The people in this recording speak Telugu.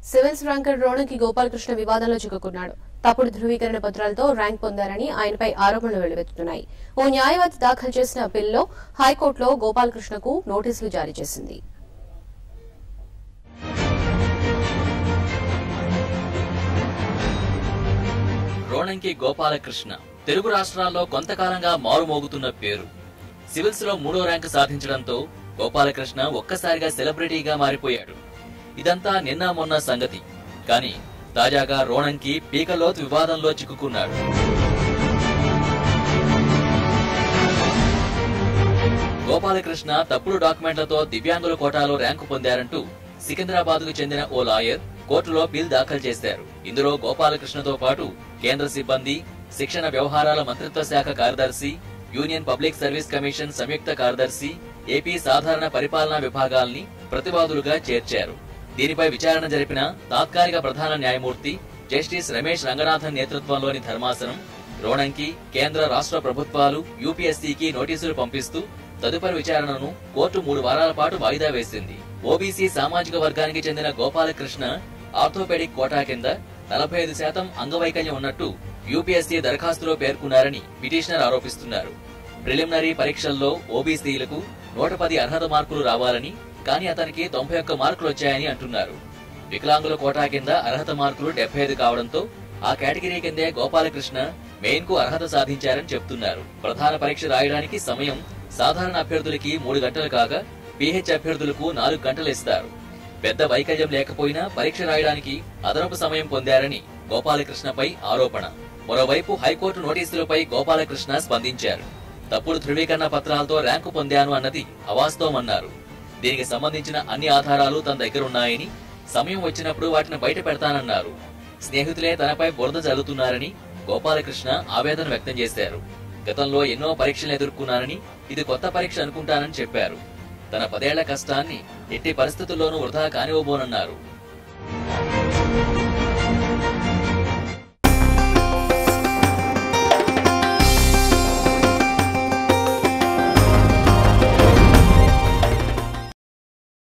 సివిల్స్ ర్యాంకర్ రోణంకి గోపాలకృష్ణ వివాదంలో చిక్కుకున్నాడు తప్పుడు ధృవీకరణ పత్రాలతో ర్యాంక్ పొందారని ఆయనపై ఆరోపణలు వెల్లువెత్తుతున్నాయి ఓ న్యాయవాది దాఖలు చేసిన పిల్లో హైకోర్టులో గోపాలకృష్ణకు నోటీసులు జారీ చేసింది రోణంకి గోపాలకృష్ణ తెలుగు రాష్ట్రాల్లో కొంతకాలంగా మారుమోగుతున్న పేరు సివిల్స్ లో మూడో ర్యాంకు సాధించడంతో గోపాలకృష్ణ ఒక్కసారిగా సెలబ్రిటీగా మారిపోయాడు ఇదంతా నిన్న మొన్న సంగతి కానీ తాజాగా రోణంకి పీకలోతు వివాదంలో చిక్కుకున్నాడు గోపాలకృష్ణ తప్పుడు డాక్యుమెంట్లతో దివ్యాంగుల కోటాలో ర్యాంకు పొందారంటూ సికింద్రాబాద్ కు చెందిన ఓ లాయర్ కోర్టులో బిల్ దాఖలు చేశారు ఇందులో గోపాలకృష్ణతో పాటు కేంద్ర సిబ్బంది శిక్షణ వ్యవహారాల మంత్రిత్వ శాఖ కార్యదర్శి యూనియన్ పబ్లిక్ సర్వీస్ కమిషన్ సంయుక్త కార్యదర్శి ఏపీ సాధారణ పరిపాలనా విభాగాల్ని ప్రతివాదులుగా చేర్చారు దీనిపై విచారణ జరిపిన తాత్కాలిక ప్రధాన న్యాయమూర్తి జస్టిస్ రమేష్ రంగనాథన్ నేతృత్వంలోని ధర్మాసనం రోణంకి కేంద్ర రాష్ట్ర ప్రభుత్వాలు యూపీఎస్సీకి నోటీసులు పంపిస్తూ తదుపరి విచారణను కోర్టు మూడు వారాల పాటు వాయిదా వేసింది ఓబీసీ సామాజిక వర్గానికి చెందిన గోపాలకృష్ణ ఆర్థోపెడిక్ కోటా కింద నలభై ఐదు శాతం అంగవైకల్యం ఉన్నట్టు యూపీఎస్సీ దరఖాస్తులో పేర్కొన్నారని పిటిషనర్ ఆరోపిస్తున్నారు ప్రిలిమినరీ పరీక్షల్లో ఓబీసీలకు నూట పది అర్హత మార్కులు రావాలని కానీ అతనికి తొంభై ఒక్క మార్కులు వచ్చాయని అంటున్నారు వికలాంగుల కోటా కింద అర్హత మార్కులు డెబ్బై ఐదు కావడంతో ఆ కేటగిరీ కిందే గోపాలకృష్ణ మెయిన్ కు అర్హత సాధించారని చెప్తున్నారు ప్రధాన పరీక్ష రాయడానికి సమయం సాధారణ అభ్యర్థులకి మూడు గంటలు కాగా పీహెచ్ అభ్యర్థులకు నాలుగు గంటలు ఇస్తారు పెద్ద వైకల్యం లేకపోయినా పరీక్ష రాయడానికి అదనపు సమయం పొందారని గోపాలకృష్ణపై ఆరోపణ మరోవైపు హైకోర్టు నోటీసులపై గోపాలకృష్ణ స్పందించారు తప్పుడు ధృవీకరణ పత్రాలతో ర్యాంకు పొందాను అన్నది అవాస్తవమన్నారు దీనికి సంబంధించిన అన్ని ఆధారాలు తన దగ్గరున్నాయని సమయం వచ్చినప్పుడు వాటిని బయట పెడతానన్నారు స్నేహితులే తనపై బురద జల్లుతున్నారని గోపాలకృష్ణ ఆవేదన వ్యక్తం చేశారు గతంలో ఎన్నో పరీక్షలు ఎదుర్కొన్నానని ఇది కొత్త పరీక్ష అనుకుంటానని చెప్పారు తన పదేళ్ల కష్టాన్ని ఎట్టి పరిస్థితుల్లోనూ వృధా కానివ్వబోనన్నారు